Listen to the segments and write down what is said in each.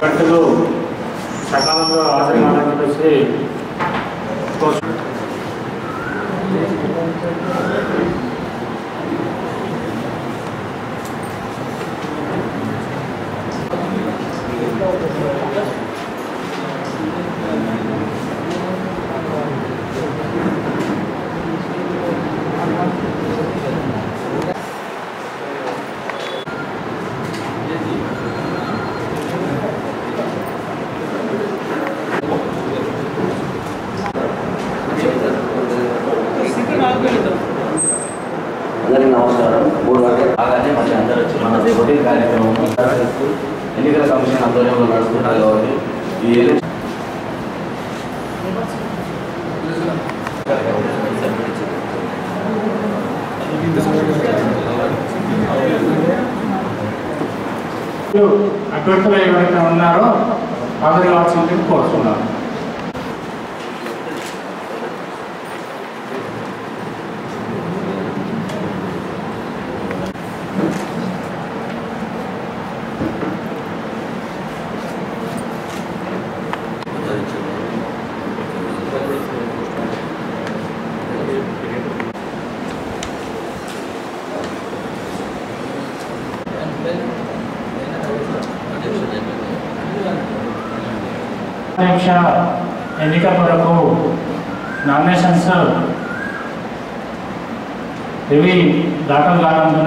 గంటలు సకాలంలో హాజరు కావాలని చెప్పేసి కోరు- అందరికీ నమస్కారం మూడు గంటలు కాగానే మళ్ళీ అందరూ వచ్చి మన రొటీన్ కార్యక్రమం చేస్తూ ఎన్నికల కమిషన్ ఆధ్వర్యంలో నడుస్తుంటారు కాబట్టి ఈ ఎలక్షన్ అభ్యర్థులు ఎవరైతే ఉన్నారో హాజరు కావాల్సిందని కోరుతున్నాను అధ్యక్ష ఎన్నిక కొరకు నామినేషన్స్ ఇవి దాఖలు కానందున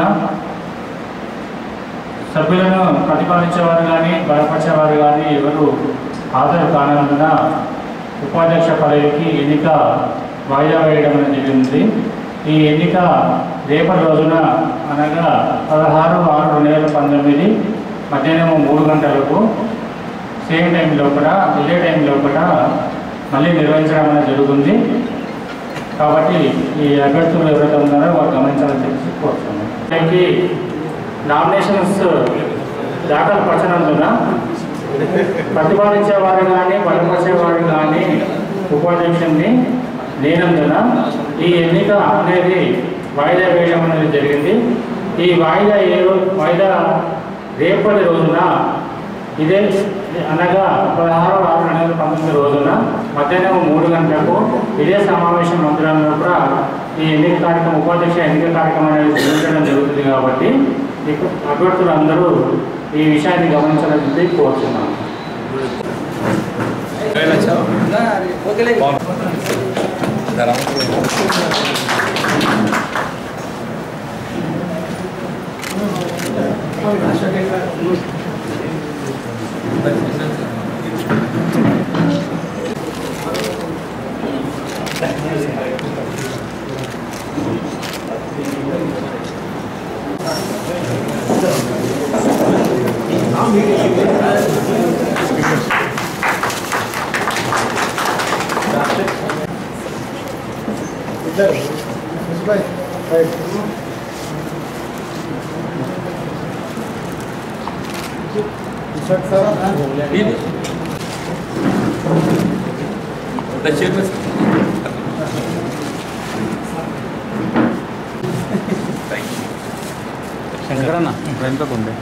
సభ్యులను ప్రతిపాదించేవారు కానీ బలపరిచేవారు కానీ ఎవరు హాజరు కానందున ఉపాధ్యక్ష పదవికి ఎన్నిక వాయిదా వేయడం అనేది జరిగింది ఈ ఎన్నిక రేపటి రోజున అనగా పదహారు ఆరు రెండు వేల పంతొమ్మిది మధ్యాహ్నం మూడు గంటలకు సేమ్ టైం లోపల ఇదే టైం లోపల మళ్ళీ నిర్వహించడం అనేది జరుగుతుంది కాబట్టి ఈ అభ్యర్థులు ఎవరైతే ఉన్నారో వారు గమనించాలని చెప్పి కోరుతున్నాను దానికి నామినేషన్స్ దాఖలు పరచనందున ప్రతిపాదించే వారు కానీ బలపరిచే వారు కానీ ఉపాధ్యక్షుడిని లేనందున ఈ ఎన్నిక అనేది వాయిదా వేయడం అనేది జరిగింది ఈ వాయిదా ఏ రో- వాయిదా రేపటి రోజున ఇదే అనగా పదహారు ఆరు రెండు వేల పంతొమ్మిది రోజున మధ్యాహ్నం మూడు గంటలకు ఇదే సమావేశం మందిరంలో కూడా ఈ ఎన్నిక కార్యక్రమం ఉపాధ్యక్ష ఎన్నిక కార్యక్రమం అనేది నిర్వహించడం జరుగుతుంది కాబట్టి ఇక అభ్యర్థులు అందరూ ఈ విషయాన్ని గమనించాలని కోరుతున్నాను శంకరన్న వెనుకకు ఉంది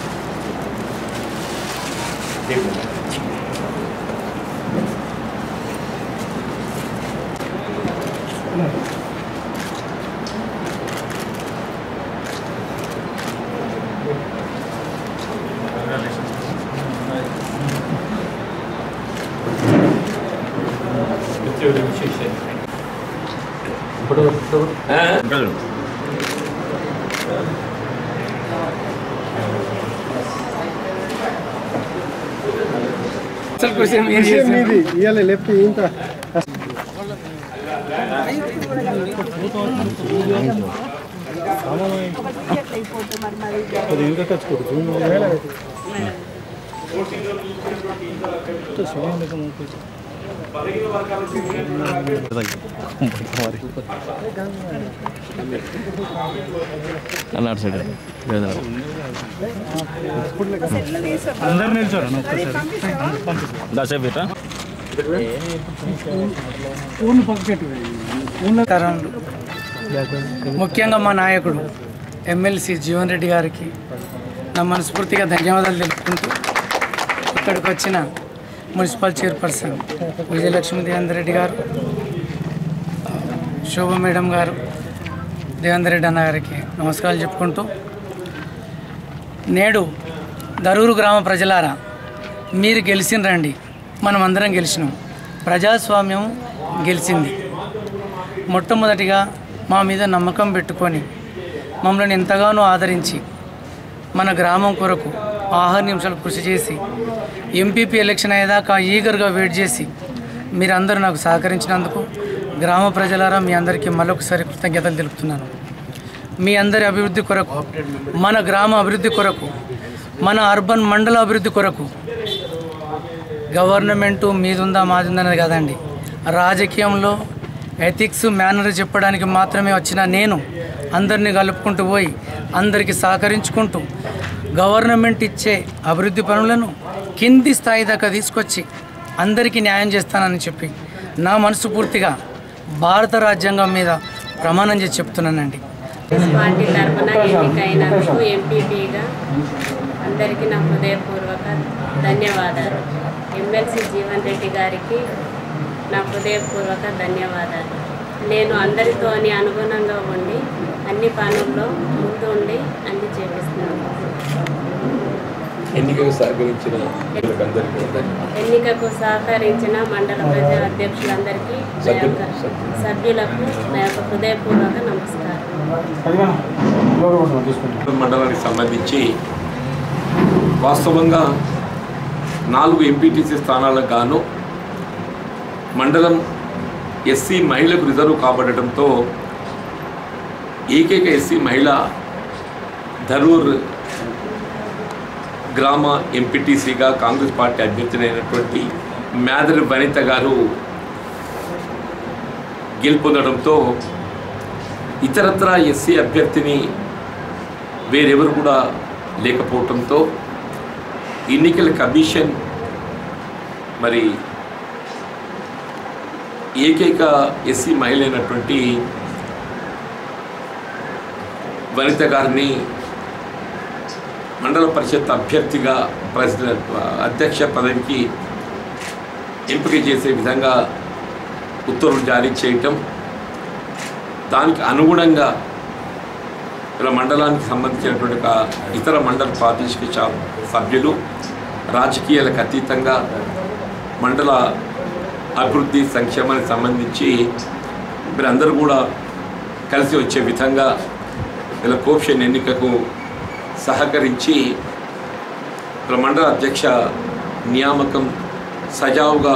ఇప్పుడు ఇప్పుడు మీది ఇవాళ లెఫ్ట్ ఇంత అది ఇంకా తెచ్చుకోడు జూన్ వేల అన్నాడు సైడ్ అందరు నిల్చోరు ఒక్కసారి దాసేపు ఇట్రా ఊళ్ళు పక్కకెట్టు తరంలో ముఖ్యంగా మా నాయకుడు ఎమ్మెల్సీ జీవన్ రెడ్డి గారికి నా మనస్ఫూర్తిగా ధన్యవాదాలు తెలుపుకుంటూ ఇక్కడ ఇక్కడికి వచ్చిన municipal chairperson Vijayalakshmi Devender Reddy garu Shobha madam గారు దేవేందర్ రెడ్డి అన్న గారికి నమస్కారాలు చెప్పుకుంటూ నేడు దరూరు గ్రామ ప్రజలారా మీరు గెలిచినరండి మనం అందరం గెలిచినాం ప్రజాస్వామ్యం గెలిచింది మొట్టమొదటిగా మా మీద నమ్మకం పెట్టుకొని మమ్మల్ని ఎంతగానో ఆదరించి మన గ్రామం కొరకు ఆహార నిమిషాలు కృషి చేసి ఎంపీపీ ఎలక్షన్ అయ్యేదాకా ఈగర్గా వెయిట్ చేసి మీరందరూ నాకు సహకరించినందుకు గ్రామ ప్రజలారా మీ అందరికీ మరొకసారి కృతజ్ఞతలు తెలుపుతున్నాను మీ అందరి అభివృద్ధి కొరకు మన గ్రామ అభివృద్ధి కొరకు మన అర్బన్ మండల అభివృద్ధి కొరకు గవర్నమెంటు మీదుందా మాదుందా అనేది కాదండి రాజకీయంలో ఎథిక్స్ మేనర్ చెప్పడానికి మాత్రమే వచ్చిన నేను అందరినీ కలుపుకుంటూ పోయి అందరికీ సహకరించుకుంటూ గవర్నమెంట్ ఇచ్చే అభివృద్ధి పనులను కింది స్థాయి దాకా తీసుకొచ్చి అందరికీ న్యాయం చేస్తానని చెప్పి నా మనసు పూర్తిగా భారత రాజ్యాంగం మీద ప్రమాణం చేసి చెప్తున్నానండి పార్టీ తరఫున ఎన్నికైనందుకు ఎంపీపీగా అందరికీ నా హృదయపూర్వక ధన్యవాదాలు ఎమ్మెల్సీ జీవన్ రెడ్డి గారికి నా హృదయపూర్వక ధన్యవాదాలు నేను అందరితోని అనుగుణంగా ఉండి అన్ని పనుల్లో ముందు ఉండి అన్ని చేపిస్తున్నాను ఎన్నికకు సహకరించిన అందరికీ ఎన్నికకు సహకరించిన మండల ప్రజా అధ్యక్షులందరికీ నా యొక్క సభ్యులకు నా యొక్క హృదయపూర్వక నమస్కారం మండలానికి సంబంధించి వాస్తవంగా నాలుగు ఎంపీటీసీ స్థానాలకు గాను మండలం ఎస్సీ మహిళకు రిజర్వ్ కాబడటంతో ఏకైక ఎస్సీ మహిళ ధరూర్ గ్రామ ఎంపీటీసీగా కాంగ్రెస్ పార్టీ అభ్యర్థినైనటువంటి మేదరి వనిత గారు గెలుపొందడంతో ఇతరత్రా ఎస్సీ అభ్యర్థిని వేరెవరు కూడా లేకపోవటంతో ఎన్నికల కమిషన్ మరి ఏకైక ఎస్సీ మహిళ అయినటువంటి వనిత గారిని మండల పరిషత్ అభ్యర్థిగా ప్రెసిడెంట్ అధ్యక్ష పదవికి ఎంపిక చేసే విధంగా ఉత్తర్వులు జారీ చేయటం దానికి అనుగుణంగా ఇలా మండలానికి సంబంధించినటువంటి ఒక ఇతర మండల ప్రాదేశిక శా- సభ్యులు రాజకీయాలకు అతీతంగా మండల అభివృద్ధి సంక్షేమానికి సంబంధించి మీరందరూ కూడా కలిసి వచ్చే విధంగా ఇలా కోప్షన్ ఎన్నికకు సహకరించి ఇలా మండల అధ్యక్ష నియామకం సజావుగా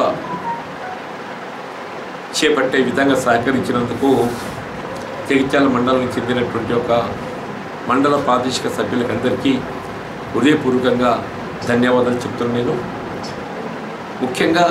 చేపట్టే విధంగా సహకరించినందుకు జగిత్యాల మండలానికి చెందినటువంటి ఒక మండల ప్రాదేశిక సభ్యులకు అందరికీ హృదయపూర్వకంగా ధన్యవాదాలు చెప్తున్నాను నేను ముఖ్యంగా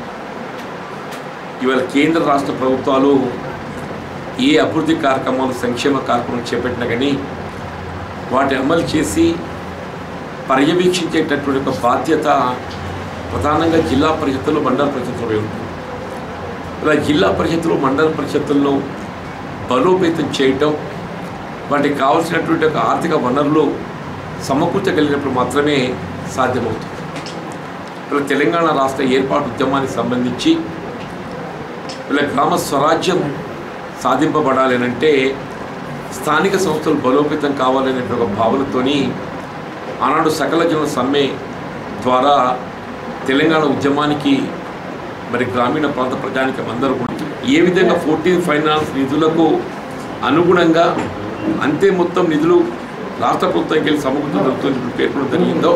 ఇవాళ కేంద్ర రాష్ట్ర ప్రభుత్వాలు ఏ అభివృద్ధి కార్యక్రమాలు సంక్షేమ కార్యక్రమాలు చేపట్టినా కానీ వాటి అమలు చేసి పర్యవేక్షించేటటువంటి ఒక బాధ్యత ప్రధానంగా జిల్లా పరిషత్తులు మండల పరిషత్తులపై ఉంటుంది ఇలా జిల్లా పరిషత్తులు మండల పరిషత్తులను బలోపేతం చేయటం వాటికి కావాల్సినటువంటి ఒక ఆర్థిక వనరులు సమకూర్చగలిగినప్పుడు మాత్రమే సాధ్యమవుతుంది ఇలా తెలంగాణ రాష్ట్ర ఏర్పాటు ఉద్యమానికి సంబంధించి ఇలా గ్రామ స్వరాజ్యం సాధింపబడాలి అని అంటే స్థానిక సంస్థలు బలోపేతం కావాలనే ఒక భావనతోని ఆనాడు సకల జన సమ్మె ద్వారా తెలంగాణ ఉద్యమానికి మరి గ్రామీణ ప్రాంత ప్రజానికం అందరూ కూడా ఏ విధంగా ఫోర్టీన్ ఫైనాన్స్ నిధులకు అనుగుణంగా అంతే మొత్తం నిధులు రాష్ట్ర ప్రభుత్వంకి వెళ్ళి సమకూర్చడం జరుగుతుంది పేర్కొనడం జరిగిందో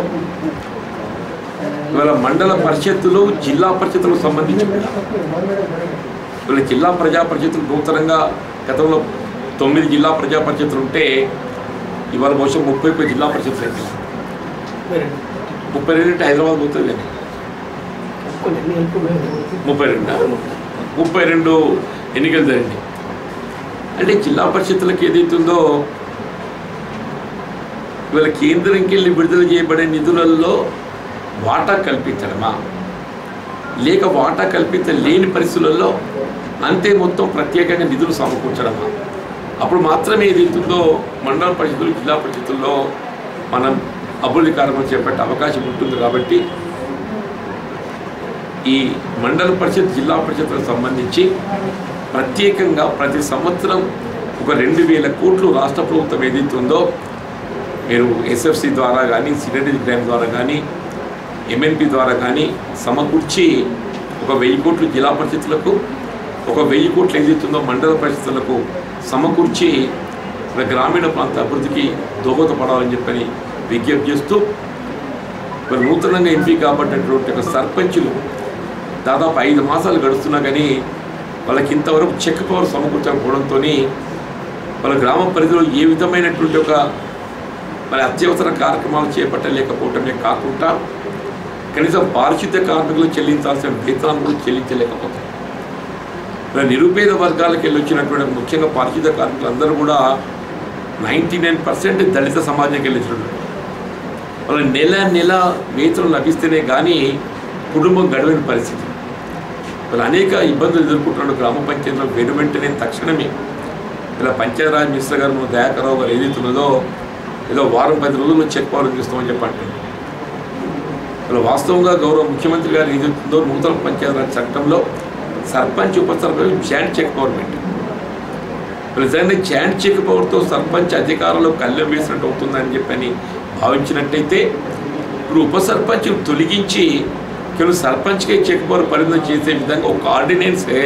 ఇవాళ మండల పరిషత్తులు జిల్లా పరిషత్తులకు సంబంధించి కూడా ఇవాళ జిల్లా ప్రజా పరిషత్తులు నూతనంగా గతంలో తొమ్మిది జిల్లా ప్రజా పరిషత్తులు ఉంటే ఇవాళ బహుశా ముప్పై ముప్పై జిల్లా పరిషత్తులు అయితే ముప్పై రెండు అంటే హైదరాబాద్ పోతుంది కానీ ముప్పై రెండు ముప్పై రెండు ఎన్నికలు జరిగింది అంటే జిల్లా పరిషత్తులకు ఏదైతుందో ఇవాళ కేంద్రంకి వెళ్ళి విడుదల చేయబడే నిధులలో వాటా కల్పించడమా లేక వాటా కల్పించలేని పరిస్థితులలో అంతే మొత్తం ప్రత్యేకంగా నిధులు సమకూర్చడమా అప్పుడు మాత్రమే ఏదైతుందో మండల పరిషత్తులు జిల్లా పరిషత్తుల్లో మనం అభివృద్ధి కార్యక్రమం చేపట్టే అవకాశం ఉంటుంది కాబట్టి ఈ మండల పరిషత్ జిల్లా పరిషత్లకు సంబంధించి ప్రత్యేకంగా ప్రతి సంవత్సరం ఒక రెండు వేల కోట్లు రాష్ట్ర ప్రభుత్వం ఏదైతే ఉందో మీరు ఎస్ఎఫ్సి ద్వారా కానీ సినరీ గ్రామ్ ద్వారా కానీ ఎంఎన్పి ద్వారా కానీ సమకూర్చి ఒక వెయ్యి కోట్లు జిల్లా పరిషత్తులకు ఒక వెయ్యి కోట్లు ఏదైతుందో మండల పరిషత్తులకు సమకూర్చి మన గ్రామీణ ప్రాంత అభివృద్ధికి దోహదపడాలని చెప్పని విజ్ఞప్తి చేస్తూ మరి నూతనంగా ఎంపీ కాబట్టినటువంటి ఒక సర్పంచులు దాదాపు ఐదు మాసాలు గడుస్తున్నా కానీ వాళ్ళకి ఇంతవరకు చెక్ పవర్ సమకూర్చకపోవడంతో వాళ్ళ గ్రామ పరిధిలో ఏ విధమైనటువంటి ఒక మరి అత్యవసర కార్యక్రమాలు చేపట్టలేకపోవటమే కాకుండా కనీసం పారిశుద్ధ్య కార్మికులు చెల్లించాల్సిన వేతనాలు కూడా చెల్లించలేకపోతారు మరి నిరుపేద వర్గాలకు వెళ్ళి వచ్చినటువంటి ముఖ్యంగా పారిశుద్ధ్య కార్మికులు అందరూ కూడా నైంటీ నైన్ పర్సెంట్ దళిత సమాజంకి వెళ్ళి వచ్చినటువంటి వాళ్ళ నెల నెల వేతనం లభిస్తేనే కానీ కుటుంబం గడవని పరిస్థితి వాళ్ళు అనేక ఇబ్బందులు ఎదుర్కొంటున్నాడు గ్రామ పంచాయతీలో వెను వెంటనే తక్షణమే ఇలా పంచాయతీరాజ్ మినిస్టర్ గారు మన దయాకరావు గారు ఏదైతే ఉన్నదో ఏదో వారం పది రోజుల్లో చెక్ పవర్ చూస్తామని చెప్పి అంటున్నారు ఇలా వాస్తవంగా గౌరవ ముఖ్యమంత్రి గారు ఏదైతుందో నూతన పంచాయతీరాజ్ చట్టంలో సర్పంచ్ ఉప సర్పంచ్ జాయింట్ చెక్ పవర్ పెట్టారు నిజంగా జాయింట్ చెక్ పవర్తో సర్పంచ్ అధికారంలో కళ్ళెం వేసినట్టు అవుతుందని చెప్పని భావించినట్టయితే ఇప్పుడు ఉప సర్పంచ్ తొలగించి కేవలం సర్పంచ్కే చెక్ పవర్ పరిమితం చేసే విధంగా ఒక ఆర్డినెన్సే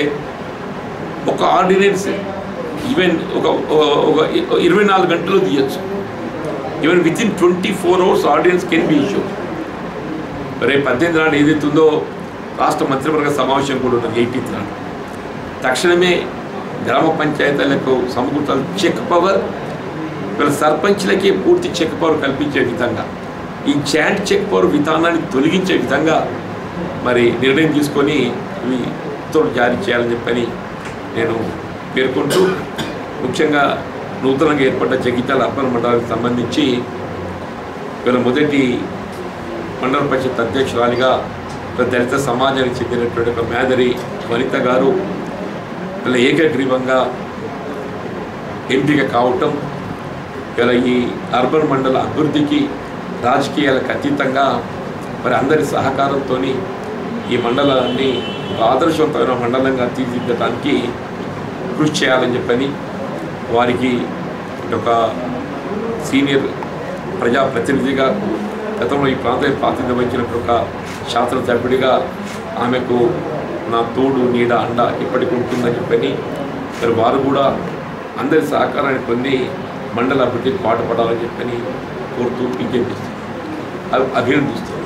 ఒక ఆర్డినెన్స్ ఈవెన్ ఒక ఒక- ఒక ఇరవై నాలుగు గంటలు తీయచ్చు even within twenty four hours ordinance can be issue రేపు పద్దెనిమిది నాడు ఏదైతుందో రాష్ట్ర మంత్రివర్గ సమావేశం కూడా ఉన్నది ఎయిటీన్త్ నాడు తక్షణమే గ్రామ పంచాయతీలకు సమకూర్చాలి చెక్ పవర్ వీళ్ళ సర్పంచ్లకి పూర్తి చెక్ పవర్ కల్పించే విధంగా ఈ చాంట్ చెక్ పవర్ విధానాన్ని తొలగించే విధంగా మరి నిర్ణయం తీసుకొని ఇవి ఉత్తర్వులు జారీ చేయాలని చెప్పని నేను పేర్కొంటూ ముఖ్యంగా నూతనంగా ఏర్పడ్డ జగిత్యాల అర్బన్ మండలానికి సంబంధించి వీళ్ళ మొదటి మండల పరిషత్ అధ్యక్షురాలిగా ఒక దళిత సమాజానికి చెందినటువంటి ఒక మేదరి వనిత గారు వీళ్ళ ఏకగ్రీవంగా ఎంపిక కావటం ఇలా ఈ అర్బన్ మండల అభివృద్ధికి రాజకీయాలకు అతీతంగా మరి అందరి సహకారంతో ఈ మండలాన్ని ఒక ఆదర్శవంతమైన మండలంగా తీర్చిదిద్దడానికి కృషి చేయాలని చెప్పని వారికి ఒక సీనియర్ ప్రజాప్రతినిధిగా గతంలో ఈ ప్రాంతానికి ప్రాతినిధ్యం వహించినప్పుడు ఒక శాస్త్రసభ్యుడిగా ఆమెకు నా తోడు నీడ అండ ఇప్పటికి ఉంటుందని చెప్పని మరి వారు కూడా అందరి సహకారాన్ని పొంది మండల అభివృద్ధికి పాటుపడాలని చెప్పని కోరుతూ విజ్ఞప్తిస్తారు అభినందిస్తారు